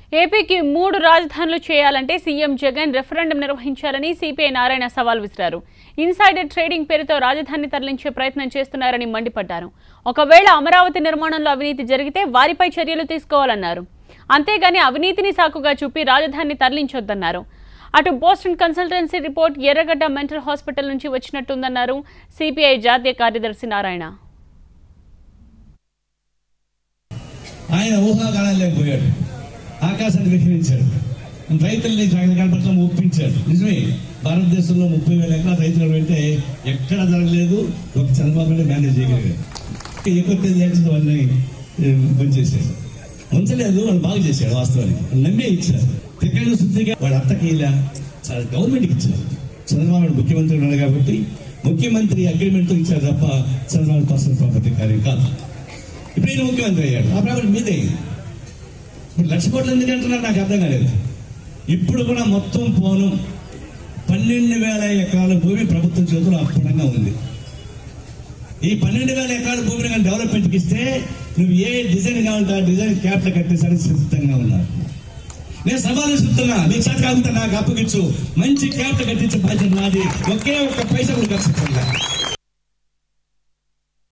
ఏపీకి మూడు రాజధానులు చేయాలంటే సీఎం జగన్ రెఫరెండం నిర్వహించాలని సిపిఐ నారాయణ సవాల్ విసిరారు ఇన్సైడర్ ట్రేడింగ్ పేరుతో రాజధాని తరలించే ప్రయత్నం చేస్తున్నారని మండిపడ్డారు ఒకవేళ అమరావతి నిర్మాణంలో అవినీతి జరిగితే వారిపై చర్యలు తీసుకోవాలన్నారు అంతేగాని అవినీతిని సాకుగా చూపి రాజధానిని తరలించొద్దన్నారు అటు Boston consultancy report Erragadda mental hospital నుంచి వచ్చినట్టుందన్నారు సిపిఐ జాతీయ కార్యదర్శి నారాయణ ఆయన ఊహాగానాలకు పోయాడు ఆకాశాన్ని విహరించాడు రైతుల్ని కనపడటం ఒప్పించాడు నిజమే భారతదేశంలో ముప్పై వేల ఎకరాల రైతులు పెడితే ఎక్కడ జరగలేదు ఒక చంద్రబాబు నాయుడు మేనేజ్ చేయగలిగాడు ఎక్కువ చేసిన వాళ్ళని పనిచేశాడు ఉంచలేదు వాళ్ళు బాగు చేశాడు వాస్తవానికి నమ్మే ఇచ్చారు తిక్కడు శుద్ధిగా వాడు అత్తకి ఇలా చాలా గవర్నమెంట్కి ఇచ్చారు చంద్రబాబు నాయుడు ముఖ్యమంత్రి ఉన్నాడు కాబట్టి ముఖ్యమంత్రి అగ్రిమెంట్తో ఇచ్చారు తప్ప చంద్రబాబు పర్సనల్ ప్రాపర్టీ కార్యం కాదు ఇప్పుడు ఈయన ముఖ్యమంత్రి అయ్యాడు ఆ ప్రాబ్లం మీదే ఇప్పుడు లక్ష కోట్లు ఎందుకు అంటున్నారు నాకు అర్థం కాలేదు ఇప్పుడు కూడా మొత్తం పోను పన్నెండు వేల ఎకరాల భూమి ప్రభుత్వం చేతుల్లో అప్పడంగా ఉంది ఈ పన్నెండు వేల ఎకరాల భూమిని కానీ డెవలప్మెంట్కి ఇస్తే నువ్వు ఏ డిజైన్ కావాలంటే ఆ డిజైన్ క్యాపిటల్ కట్టేసరికి సిద్ధంగా ఉన్నారు నేను సవాలు ఇస్తున్నా నీకు సార్ కాకుండా నాకు అప్పగించు మంచి క్యాపిటల్ కట్టించే బాధ్యత నాది ఒకే ఒక్క పైసా కూడా ఖర్చు పెట్టాలి